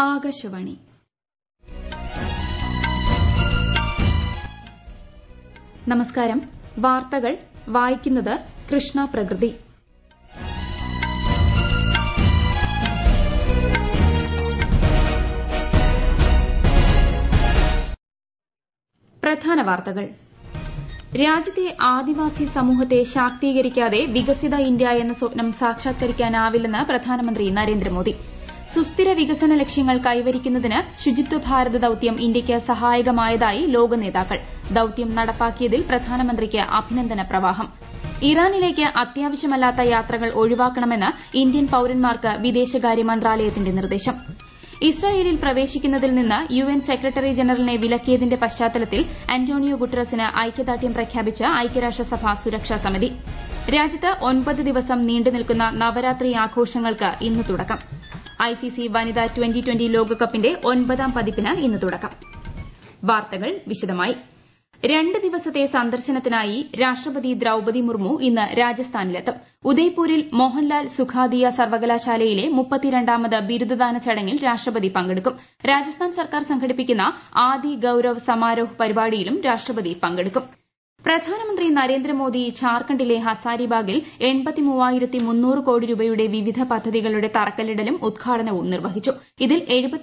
ആകാശവാണി നമസ്കാരം വാർത്തകൾ വായിക്കുന്നത് കൃഷ്ണ പ്രകൃതി പ്രധാന വാർത്തകൾ രാജ്യത്തെ ആദിവാസി സമൂഹത്തെ ശാക്തീകരിക്കാതെ വികസിത ഇന്ത്യ എന്ന സ്വപ്നം സാക്ഷാത്കരിക്കാനാവില്ലെന്ന് പ്രധാനമന്ത്രി നരേന്ദ്രമോദി സുസ്ഥിര വികസന ലക്ഷ്യങ്ങൾ കൈവരിക്കുന്നതിന് ശുചിത്വ ഭാരത് ദൌത്യം ഇന്ത്യയ്ക്ക് സഹായകമായതായി ലോക നേതാക്കൾ ദൌത്യം നടപ്പാക്കിയതിൽ പ്രധാനമന്ത്രിക്ക് അഭിനന്ദന പ്രവാഹം ഇറാനിലേക്ക് അത്യാവശ്യമല്ലാത്ത യാത്രകൾ ഒഴിവാക്കണമെന്ന് ഇന്ത്യൻ പൌരന്മാർക്ക് വിദേശകാര്യ മന്ത്രാലയത്തിന്റെ നിർദ്ദേശം ഇസ്രായേലിൽ പ്രവേശിക്കുന്നതിൽ നിന്ന് യു എൻ സെക്രട്ടറി ജനറലിനെ വിലക്കിയതിന്റെ പശ്ചാത്തലത്തിൽ അന്റോണിയോ ഗുട്ടറസിന് ഐക്യദാർഢ്യം പ്രഖ്യാപിച്ച് ഐക്യരാഷ്ട്രസഭ സുരക്ഷാ സമിതി രാജ്യത്ത് ഒൻപത് ദിവസം നീണ്ടുനിൽക്കുന്ന നവരാത്രി ആഘോഷങ്ങൾക്ക് ഇന്ന് തുടക്കം ഐസിസി വനിതാ ട്വന്റി ട്വന്റി ലോകകപ്പിന്റെ ഒൻപതാം പതിപ്പിന് ഇന്ന് തുടക്കം വാർത്തകൾ വിശദമായി രണ്ട് ദിവസത്തെ സന്ദർശനത്തിനായി രാഷ്ട്രപതി ദ്രൌപതി മുർമു ഇന്ന് രാജസ്ഥാനിലെത്തും ഉദയ്പൂരിൽ മോഹൻലാൽ സുഖാദിയ സർവകലാശാലയിലെ മുപ്പത്തിരണ്ടാമത് ബിരുദദാന ചടങ്ങിൽ രാഷ്ട്രപതി പങ്കെടുക്കും രാജസ്ഥാൻ സർക്കാർ സംഘടിപ്പിക്കുന്ന ആദി ഗൌരവ് സമാരോഹ് പരിപാടിയിലും രാഷ്ട്രപതി പങ്കെടുക്കും പ്രധാനമന്ത്രി നരേന്ദ്രമോദി ഝാർഖണ്ഡിലെ ഹസാരിബാഗിൽ കോടി രൂപയുടെ വിവിധ പദ്ധതികളുടെ തറക്കല്ലിടലും ഉദ്ഘാടനവും നിർവഹിച്ചു ഇതിൽ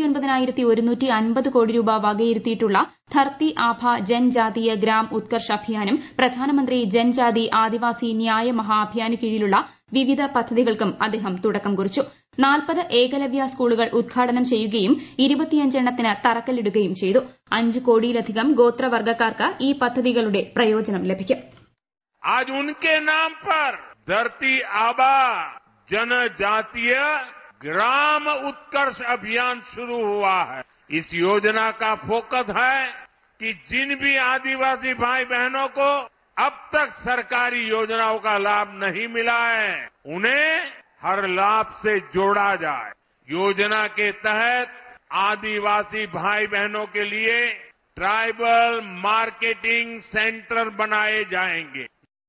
കോടി രൂപ വകയിരുത്തിയിട്ടുള്ള ധർത്തി ആഭ ജൻജാതീയ ഗ്രാം ഉത്കർഷ് അഭിയാനും പ്രധാനമന്ത്രി ജൻജാതി ആദിവാസി ന്യായ മഹാ അഭിയാന് കീഴിലുള്ള വിവിധ പദ്ധതികൾക്കും അദ്ദേഹം തുടക്കം കുറിച്ചു നാൽപ്പത് ഏകലവ്യ സ്കൂളുകൾ ഉദ്ഘാടനം ചെയ്യുകയും ഇരുപത്തിയഞ്ചെണ്ണത്തിന് തറക്കല്ലിടുകയും ചെയ്തു അഞ്ച് കോടിയിലധികം ഗോത്രവർഗ്ഗക്കാർക്ക് ഈ പദ്ധതികളുടെ പ്രയോജനം ലഭിക്കും आज उनके नाम पर धरती आबा जनजातीय ग्राम उत्कर्ष अभियान शुरू हुआ है इस योजना का फोकस है कि जिन भी आदिवासी भाई बहनों को अब तक सरकारी योजनाओं का लाभ नहीं मिला है उन्हें हर लाभ से जोड़ा जाए योजना के तहत आदिवासी भाई बहनों के लिए ट्राइबल मार्केटिंग सेंटर बनाए जाएंगे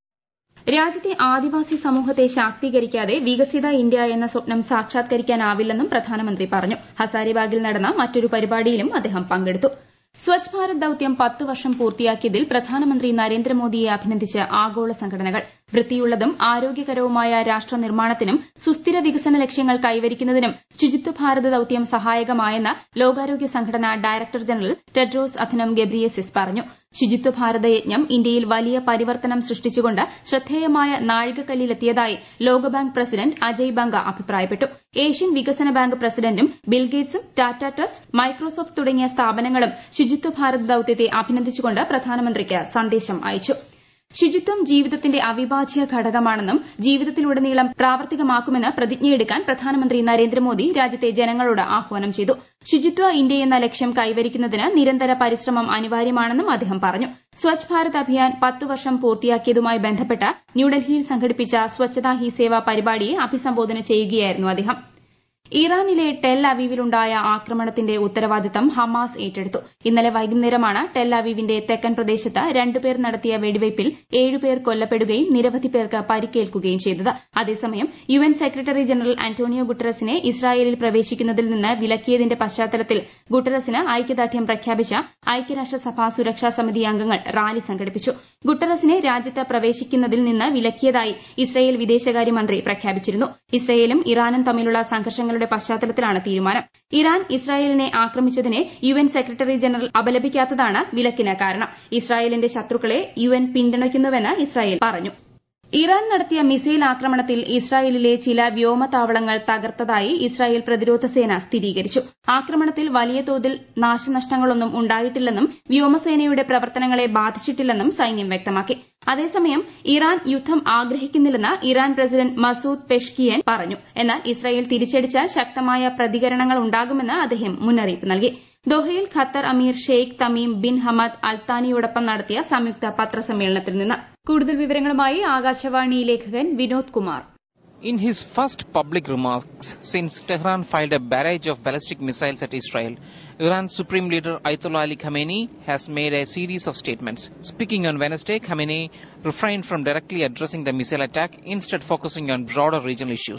രാജ്യത്തെ ആദിവാസി സമൂഹത്തെ ശാക്തീകരിക്കാതെ വികസിത ഇന്ത്യ എന്ന സ്വപ്നം സാക്ഷാത്കരിക്കാനാവില്ലെന്നും പ്രധാനമന്ത്രി പറഞ്ഞു ഹസാരിബാഗിൽ നടന്ന മറ്റൊരു പരിപാടിയിലും അദ്ദേഹം പങ്കെടുത്തു സ്വച്ഛ് ഭാരത് ദൌത്യം പത്ത് വർഷം പൂർത്തിയാക്കിയതിൽ പ്രധാനമന്ത്രി നരേന്ദ്രമോദിയെ അഭിനന്ദിച്ച് ആഗോള സംഘടനകൾ വൃത്തിയുള്ളതും ആരോഗ്യകരവുമായ രാഷ്ട്ര നിർമ്മാണത്തിനും സുസ്ഥിര വികസന ലക്ഷ്യങ്ങൾ കൈവരിക്കുന്നതിനും ശുചിത്വ ഭാരത് ദൌത്യം സഹായകമായെന്ന് ലോകാരോഗ്യ സംഘടന director general Tedros Adhanom Ghebreyesus പറഞ്ഞു ശുചിത്വ ഭാരത യജ്ഞം ഇന്ത്യയിൽ വലിയ പരിവർത്തനം സൃഷ്ടിച്ചുകൊണ്ട് ശ്രദ്ധേയമായ നാഴികക്കല്ലിലെത്തിയതായി ലോകബാങ്ക് പ്രസിഡന്റ് അജയ് ബംഗ അഭിപ്രായപ്പെട്ടു ഏഷ്യൻ വികസന ബാങ്ക് പ്രസിഡന്റും ബിൽഗേറ്റ്സും ടാറ്റ ട്രസ്റ്റ് മൈക്രോസോഫ്റ്റ് തുടങ്ങിയ സ്ഥാപനങ്ങളും ശുചിത്വ ഭാരത് ദൌത്യത്തെ അഭിനന്ദിച്ചുകൊണ്ട് പ്രധാനമന്ത്രിക്ക് സന്ദേശം അയച്ചു ശുചിത്വം ജീവിതത്തിന്റെ അവിഭാജ്യ ഘടകമാണെന്നും ജീവിതത്തിലുടനീളം പ്രാവർത്തികമാക്കുമെന്ന് പ്രതിജ്ഞയെടുക്കാൻ പ്രധാനമന്ത്രി നരേന്ദ്രമോദി രാജ്യത്തെ ജനങ്ങളോട് ആഹ്വാനം ചെയ്തു ശുചിത്വ ഇന്ത്യ എന്ന ലക്ഷ്യം കൈവരിക്കുന്നതിന് നിരന്തര പരിശ്രമം അനിവാര്യമാണെന്നും അദ്ദേഹം പറഞ്ഞു സ്വച്ഛ് ഭാരത് അഭിയാൻ പത്ത് വർഷം പൂർത്തിയാക്കിയതുമായി ബന്ധപ്പെട്ട് ന്യൂഡൽഹിയിൽ സംഘടിപ്പിച്ച സ്വച്ഛതാ ഹി സേവ പരിപാടിയെ അഭിസംബോധന ചെയ്യുകയായിരുന്നു അദ്ദേഹം ഇറാനിലെ ടെൽ അവീവിലുണ്ടായ ആക്രമണത്തിന്റെ ഉത്തരവാദിത്തം ഹമാസ് ഏറ്റെടുത്തു ഇന്നലെ വൈകുന്നേരമാണ് ടെൽ അവീവിന്റെ തെക്കൻ പ്രദേശത്ത് രണ്ടുപേർ നടത്തിയ വെടിവയ്പിൽ ഏഴുപേർ കൊല്ലപ്പെടുകയും നിരവധി പേർക്ക് പരിക്കേൽക്കുകയും ചെയ്തത് അതേസമയം U N secretary general Antonio ഗുട്ടറസിനെ ഇസ്രായേലിൽ പ്രവേശിക്കുന്നതിൽ നിന്ന് വിലക്കിയതിന്റെ പശ്ചാത്തലത്തിൽ ഗുട്ടറസിന് ഐക്യദാർഢ്യം പ്രഖ്യാപിച്ച ഐക്യരാഷ്ട്രസഭാ സുരക്ഷാ സമിതി അംഗങ്ങൾ റാലി സംഘടിപ്പിച്ചു ഗുട്ടറസിനെ രാജ്യത്ത് പ്രവേശിക്കുന്നതിൽ നിന്ന് വിലക്കിയതായി ഇസ്രായേൽ വിദേശകാര്യമന്ത്രി പ്രഖ്യാപിച്ചിരുന്നു ഇസ്രായേലും ഇറാനും തമ്മിലുള്ള സംഘർഷങ്ങളുടെ പശ്ചാത്തലത്തിലാണ് തീരുമാനം ഇറാൻ ഇസ്രായേലിനെ ആക്രമിച്ചതിനെ യു എൻ സെക്രട്ടറി ജനറൽ അപലപിക്കാത്തതാണ് വിലക്കിന് കാരണം ഇസ്രായേലിന്റെ ശത്രുക്കളെ യു എൻ പിന്തുണയ്ക്കുന്നുവെന്ന് ഇസ്രായേൽ പറഞ്ഞു ഇറാൻ നടത്തിയ മിസൈൽ ആക്രമണത്തിൽ ഇസ്രായേലിലെ ചില വ്യോമതാവളങ്ങൾ തകർത്തതായി ഇസ്രായേൽ പ്രതിരോധ സേന സ്ഥിരീകരിച്ചു ആക്രമണത്തിൽ വലിയ തോതിൽ നാശനഷ്ടങ്ങളൊന്നും ഉണ്ടായിട്ടില്ലെന്നും വ്യോമസേനയുടെ പ്രവർത്തനങ്ങളെ ബാധിച്ചിട്ടില്ലെന്നും സൈന്യം വ്യക്തമാക്കി അതേസമയം ഇറാൻ യുദ്ധം ആഗ്രഹിക്കുന്നില്ലെന്ന് ഇറാൻ പ്രസിഡന്റ് മസൂദ് പെഷ്കിയൻ പറഞ്ഞു എന്നാൽ ഇസ്രായേൽ തിരിച്ചടിച്ചാൽ ശക്തമായ പ്രതികരണങ്ങൾ ഉണ്ടാകുമെന്ന് അദ്ദേഹം മുന്നറിയിപ്പ് നൽകി ദോഹയിൽ ഖത്തർ അമീർ ഷെയ്ഖ് തമീം ബിൻ ഹമദ് അൽത്താനിയോടൊപ്പം നടത്തിയ സംയുക്ത പത്രസമ്മേളനത്തിൽ നിന്ന് കൂടുതൽ വിവരങ്ങളുമായി ആകാശവാണി ലേഖകൻ Vinod Kumar In his first public remarks since Tehran fired a barrage of ballistic missiles at Israel, Iran's Supreme Leader Ayatollah Ali Khamenei has made a series of statements. Speaking on Wednesday, Khamenei refrained from directly addressing the missile attack, instead focusing on broader regional issues.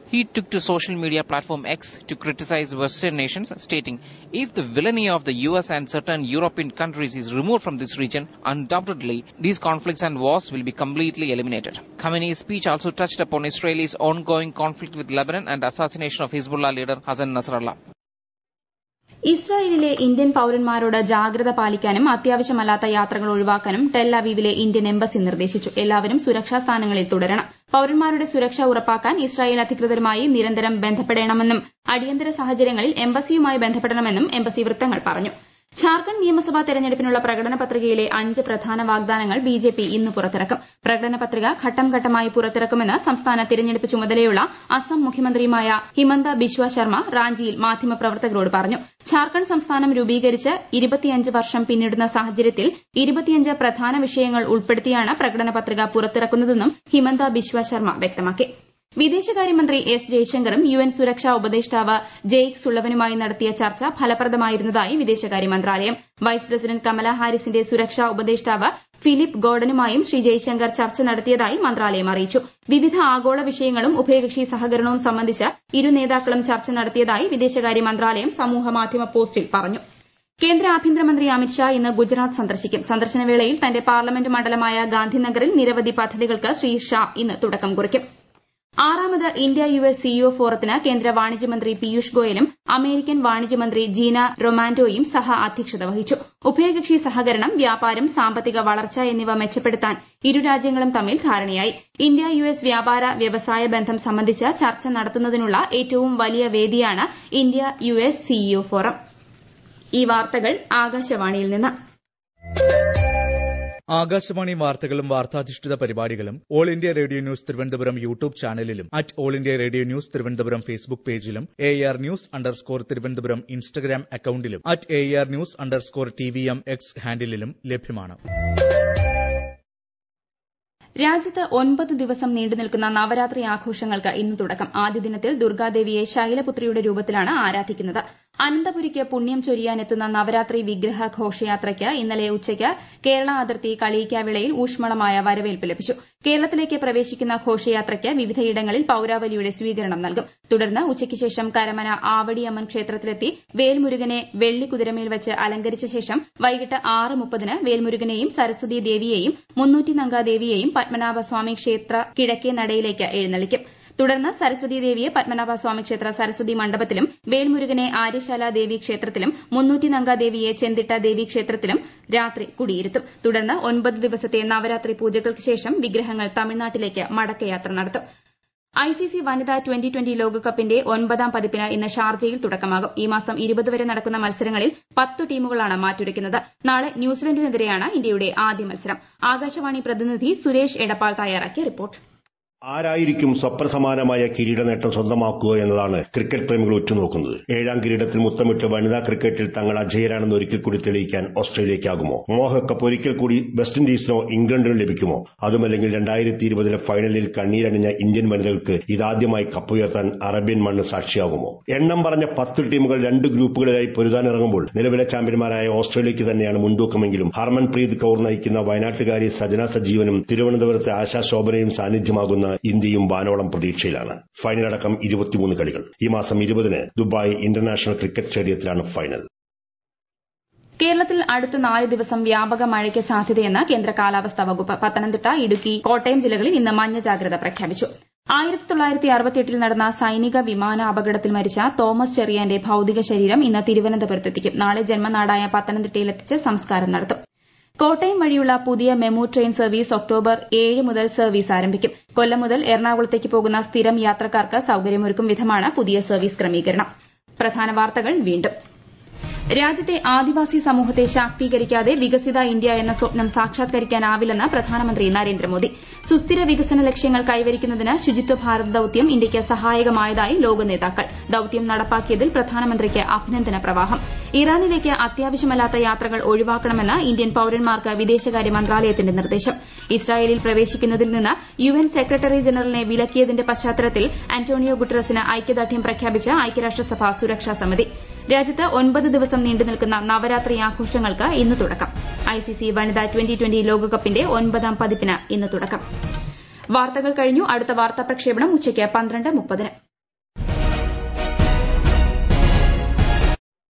He took to social media platform X to criticize Western nations, stating, if the villainy of the US and certain European countries is removed from this region, undoubtedly these conflicts and wars will be completely eliminated. Khamenei's speech also touched upon Israel's ongoing conflict with Lebanon and assassination of Hezbollah leader Hassan Nasrallah. ഇസ്രായേലിലെ Indian പൌരന്മാരോട് ജാഗ്രത പാലിക്കാനും അത്യാവശ്യമല്ലാത്ത യാത്രകൾ ഒഴിവാക്കാനും tell അവീവിലെ Indian embassy നിർദ്ദേശിച്ചു എല്ലാവരും സുരക്ഷാ സ്ഥാനങ്ങളിൽ തുടരണം പൌരന്മാരുടെ സുരക്ഷ ഉറപ്പാക്കാൻ ഇസ്രായേൽ അധികൃതരുമായി നിരന്തരം ബന്ധപ്പെടണമെന്നും അടിയന്തര സാഹചര്യങ്ങളിൽ എംബസിയുമായി ബന്ധപ്പെടണമെന്നും എംബസി വൃത്തങ്ങൾ പറഞ്ഞു ഝാർഖണ്ഡ് നിയമസഭാ തെരഞ്ഞെടുപ്പിനുള്ള പ്രകടന പത്രികയിലെ അഞ്ച് പ്രധാന വാഗ്ദാനങ്ങൾ ബിജെപി ഇന്ന് പുറത്തിറക്കും പ്രകടന പത്രിക ഘട്ടം ഘട്ടമായി പുറത്തിറക്കുമെന്ന് സംസ്ഥാന തിരഞ്ഞെടുപ്പ് ചുമതലയുള്ള അസം മുഖ്യമന്ത്രിയുമായ ഹിമന്ത ബിശ്വ ശർമ്മ റാഞ്ചിയിൽ മാധ്യമപ്രവർത്തകരോട് പറഞ്ഞു ഝാർഖണ്ഡ് സംസ്ഥാനം രൂപീകരിച്ച് ഇരുപത്തിയഞ്ച് വർഷം പിന്നിടുന്ന സാഹചര്യത്തിൽ ഇരുപത്തിയഞ്ച് പ്രധാന വിഷയങ്ങൾ ഉൾപ്പെടുത്തിയാണ് പ്രകടന പത്രിക പുറത്തിറക്കുന്നതെന്നും ഹിമന്ത ബിശ്വ ശർമ്മ വ്യക്തമാക്കി വിദേശകാര്യമന്ത്രി എസ് ജയശങ്കറും യു എൻ സുരക്ഷാ ഉപദേഷ്ടാവ് ജെയ്ക് സുള്ളവനുമായി നടത്തിയ ചർച്ച ഫലപ്രദമായിരുന്നതായി വിദേശകാര്യ മന്ത്രാലയം വൈസ് പ്രസിഡന്റ് കമല ഹാരിസിന്റെ സുരക്ഷാ ഉപദേഷ്ടാവ് ഫിലിപ്പ് ഗോർഡനുമായും ശ്രീ ജയശങ്കർ ചർച്ച നടത്തിയതായി മന്ത്രാലയം അറിയിച്ചു വിവിധ ആഗോള വിഷയങ്ങളും ഉഭയകക്ഷി സഹകരണവും സംബന്ധിച്ച് ഇരു നേതാക്കളും ചർച്ച നടത്തിയതായി വിദേശകാര്യ മന്ത്രാലയം സമൂഹമാധ്യമ പോസ്റ്റിൽ പറഞ്ഞു കേന്ദ്ര ആഭ്യന്തരമന്ത്രി അമിത്ഷാ ഇന്ന് ഗുജറാത്ത് സന്ദർശിക്കും സന്ദർശനവേളയിൽ തന്റെ പാർലമെന്റ് മണ്ഡലമായ ഗാന്ധിനഗറിൽ നിരവധി പദ്ധതികൾക്ക് ശ്രീ ഷാ ഇന്ന് തുടക്കം കുറിക്കും ആറാമത് ഇന്ത്യ യു എസ് സിഇഒ ഫോറത്തിന് കേന്ദ്ര വാണിജ്യമന്ത്രി പീയൂഷ് ഗോയലും അമേരിക്കൻ വാണിജ്യമന്ത്രി ജീന റൊമാൻഡോയും സഹ അധ്യക്ഷത വഹിച്ചു ഉഭയകക്ഷി സഹകരണം വ്യാപാരം സാമ്പത്തിക വളർച്ച എന്നിവ മെച്ചപ്പെടുത്താൻ ഇരു രാജ്യങ്ങളും തമ്മിൽ ധാരണയായി ഇന്ത്യ യു എസ് വ്യാപാര വ്യവസായ ബന്ധം സംബന്ധിച്ച് ചർച്ച നടത്തുന്നതിനുള്ള ഏറ്റവും വലിയ വേദിയാണ് India U S CEO forum ഈ വാർത്തകൾ ആകാശവാണിയിൽ നിന്ന് ആകാശവാണി വാർത്തകളും വാർത്താധിഷ്ഠിത പരിപാടികളും All India Radio News Thiruvananthapuram YouTube ചാനലിലും at All India Radio News Thiruvananthapuram Facebook പേജിലും A R news underscore Thiruvananthapuram Instagram അക്കൌണ്ടിലും at A R news underscore T V M X ഹാൻഡിലും ലഭ്യമാണ് രാജ്യത്ത് ഒൻപത് ദിവസം നീണ്ടുനിൽക്കുന്ന നവരാത്രി ആഘോഷങ്ങൾക്ക് ഇന്ന് തുടക്കം ആദ്യ ദിനത്തിൽ ദുർഗാദേവിയെ ശൈലപുത്രിയുടെ രൂപത്തിലാണ് ആരാധിക്കുന്നത് അനന്തപുരിക്ക് പുണ്യം ചൊരിയാനെത്തുന്ന നവരാത്രി വിഗ്രഹ ഘോഷയാത്രയ്ക്ക് ഇന്നലെ ഉച്ചയ്ക്ക് കേരള അതിർത്തി കളിയിക്കാവിളയിൽ ഊഷ്മളമായ വരവേൽപ്പ് ലഭിച്ചു കേരളത്തിലേക്ക് പ്രവേശിക്കുന്ന ഘോഷയാത്രയ്ക്ക് വിവിധയിടങ്ങളിൽ പൌരാവലിയുടെ സ്വീകരണം നൽകും തുടർന്ന് ഉച്ചയ്ക്ക് ശേഷം കരമന ആവടിയമ്മൻ ക്ഷേത്രത്തിലെത്തി വേൽമുരുകനെ വെള്ളിക്കുതിരമേൽ വെച്ച് അലങ്കരിച്ച ശേഷം വൈകിട്ട് ആറ് മുപ്പതിന് വേൽമുരുകനെയും സരസ്വതി ദേവിയെയും മുന്നൂറ്റിനങ്ക ദേവിയെയും പത്മനാഭസ്വാമി ക്ഷേത്ര കിഴക്കേ നടയിലേക്ക് എഴുന്നള്ളിക്കും തുടർന്ന് സരസ്വതി ദേവിയെ പത്മനാഭസ്വാമി ക്ഷേത്ര സരസ്വതി മണ്ഡപത്തിലും വേൽമുരുകനെ ആര്യശാല ദേവി ക്ഷേത്രത്തിലും മുന്നൂറ്റിനങ്ക ദേവിയെ ചെന്തിട്ട ദേവി ക്ഷേത്രത്തിലും രാത്രി കുടിയിരുത്തും തുടർന്ന് ഒൻപത് ദിവസത്തെ നവരാത്രി പൂജകൾക്ക് ശേഷം വിഗ്രഹങ്ങൾ തമിഴ്നാട്ടിലേക്ക് മടക്കയാത്ര നടത്തും ഐസിസി വനിതാ ട്വന്റി ട്വന്റി ലോകകപ്പിന്റെ ഒൻപതാം പതിപ്പിന് ഇന്ന് ഷാർജയിൽ തുടക്കമാകും ഈ മാസം ഇരുപത് വരെ നടക്കുന്ന മത്സരങ്ങളിൽ പത്ത് ടീമുകളാണ് മാറ്റുരയ്ക്കുന്നത് നാളെ ന്യൂസിലൻഡിനെതിരെയാണ് ഇന്ത്യയുടെ ആദ്യ മത്സരം ആകാശവാണി പ്രതിനിധി സുരേഷ് എടപ്പാൾ തയ്യാറാക്കിയ റിപ്പോർട്ട് ആരായിരിക്കും സ്വപ്നസമാനമായ കിരീട നേട്ടം സ്വന്തമാക്കുക എന്നതാണ് ക്രിക്കറ്റ് പ്രേമികൾ ഉറ്റുനോക്കുന്നത് ഏഴാം കിരീടത്തിൽ മുത്തമിട്ട് വനിതാ ക്രിക്കറ്റിൽ തങ്ങൾ അജയരാണെന്ന് ഒരിക്കൽ കൂടി തെളിയിക്കാൻ ഓസ്ട്രേലിയയ്ക്കാകുമോ മോഹക്കപ്പ് ഒരിക്കൽ കൂടി വെസ്റ്റ് ഇൻഡീസിനോ ഇംഗ്ലണ്ടിനോ ലഭിക്കുമോ അതുമല്ലെങ്കിൽ രണ്ടായിരത്തി ഇരുപതിലെ ഫൈനലിൽ കണ്ണീരണിഞ്ഞ ഇന്ത്യൻ വനിതകൾക്ക് ഇതാദ്യമായി കപ്പുയർത്താൻ അറേബ്യൻ മണ്ണ് സാക്ഷിയാകുമോ എണ്ണം പറഞ്ഞ പത്ത് ടീമുകൾ രണ്ട് ഗ്രൂപ്പുകളിലായി പൊരുതാനിറങ്ങുമ്പോൾ നിലവിലെ ചാമ്പ്യന്മാരായ ഓസ്ട്രേലിയയ്ക്ക് തന്നെയാണ് മുൻതൂക്കമെങ്കിലും ഹർമൻപ്രീത് കൌർ നയിക്കുന്ന വയനാട്ടുകാരി സജന സജീവനും തിരുവനന്തപുരത്തെ ആശാ ശോഭനയും സാന്നിധ്യമാകുന്ന ഇന്ത്യയും വാനോളം പ്രതീക്ഷയിലാണ് ഫൈനലടക്കം ഇരുപത്തിമൂന്ന് കളികൾ ഈ മാസം ഇരുപതിന് ദുബായ് ഇന്റർനാഷണൽ ക്രിക്കറ്റ് സ്റ്റേഡിയത്തിലാണ് ഫൈനൽ കേരളത്തിൽ അടുത്ത നാല് ദിവസം വ്യാപക മഴയ്ക്ക് സാധ്യതയെന്ന് കേന്ദ്ര കാലാവസ്ഥാ വകുപ്പ് പത്തനംതിട്ട ഇടുക്കി കോട്ടയം ജില്ലകളിൽ ഇന്ന് മഞ്ഞ ജാഗ്രത പ്രഖ്യാപിച്ചു ആയിരത്തി തൊള്ളായിരത്തി അറുപത്തിയെട്ടിൽ നടന്ന സൈനിക വിമാന അപകടത്തിൽ മരിച്ച തോമസ് ചെറിയാന്റെ ഭൌതിക ശരീരം ഇന്ന് തിരുവനന്തപുരത്തെത്തിക്കും നാളെ ജന്മനാടായ പത്തനംതിട്ടയിലെത്തിച്ച് സംസ്കാരം നടത്തും കോട്ടയം വഴിയുള്ള പുതിയ മെമു ട്രെയിൻ സർവീസ് ഒക്ടോബർ ഏഴ് മുതൽ സർവീസ് ആരംഭിക്കും കൊല്ലം മുതൽ എറണാകുളത്തേക്ക് പോകുന്ന സ്ഥിരം യാത്രക്കാർക്ക് സൌകര്യമൊരുക്കും വിധമാണ് പുതിയ സർവീസ് ക്രമീകരണം പ്രധാന വാർത്തകൾ വീണ്ടും രാജ്യത്തെ ആദിവാസി സമൂഹത്തെ ശാക്തീകരിക്കാതെ വികസിത ഇന്ത്യ എന്ന സ്വപ്നം സാക്ഷാത്കരിക്കാനാവില്ലെന്ന് പ്രധാനമന്ത്രി നരേന്ദ്രമോദി സുസ്ഥിര വികസന ലക്ഷ്യങ്ങൾ കൈവരിക്കുന്നതിന് ശുചിത്വ ഭാരത് ദൌത്യം ഇന്ത്യയ്ക്ക് സഹായകമായതായി ലോക നേതാക്കൾ ദൌത്യം നടപ്പാക്കിയതിൽ പ്രധാനമന്ത്രിക്ക് അഭിനന്ദന പ്രവാഹം ഇറാനിലേക്ക് അത്യാവശ്യമല്ലാത്ത യാത്രകൾ ഒഴിവാക്കണമെന്ന് ഇന്ത്യൻ പൌരന്മാർക്ക് വിദേശകാര്യ മന്ത്രാലയത്തിന്റെ നിർദ്ദേശം ഇസ്രായേലിൽ പ്രവേശിക്കുന്നതിൽ നിന്ന് യു എൻ സെക്രട്ടറി ജനറലിനെ വിലക്കിയതിന്റെ പശ്ചാത്തലത്തിൽ അന്റോണിയോ ഗുട്ടറസിന് ഐക്യദാർഢ്യം പ്രഖ്യാപിച്ച ഐക്യരാഷ്ട്രസഭ സുരക്ഷാ സമിതി രാജ്യത്ത് ഒൻപത് ദിവസം നീണ്ടുനിൽക്കുന്ന നവരാത്രി ആഘോഷങ്ങൾക്ക് ഇന്ന് തുടക്കം ഐസിസി വനിതാ ട്വന്റി ട്വന്റി ലോകകപ്പിന്റെ ഒൻപതാം പതിപ്പിന് ഇന്ന് തുടക്കം വാർത്തകൾ കഴിഞ്ഞു അടുത്ത വാർത്താ പ്രക്ഷേപണം ഉച്ചയ്ക്ക് പന്ത്രണ്ട് മുപ്പതിന്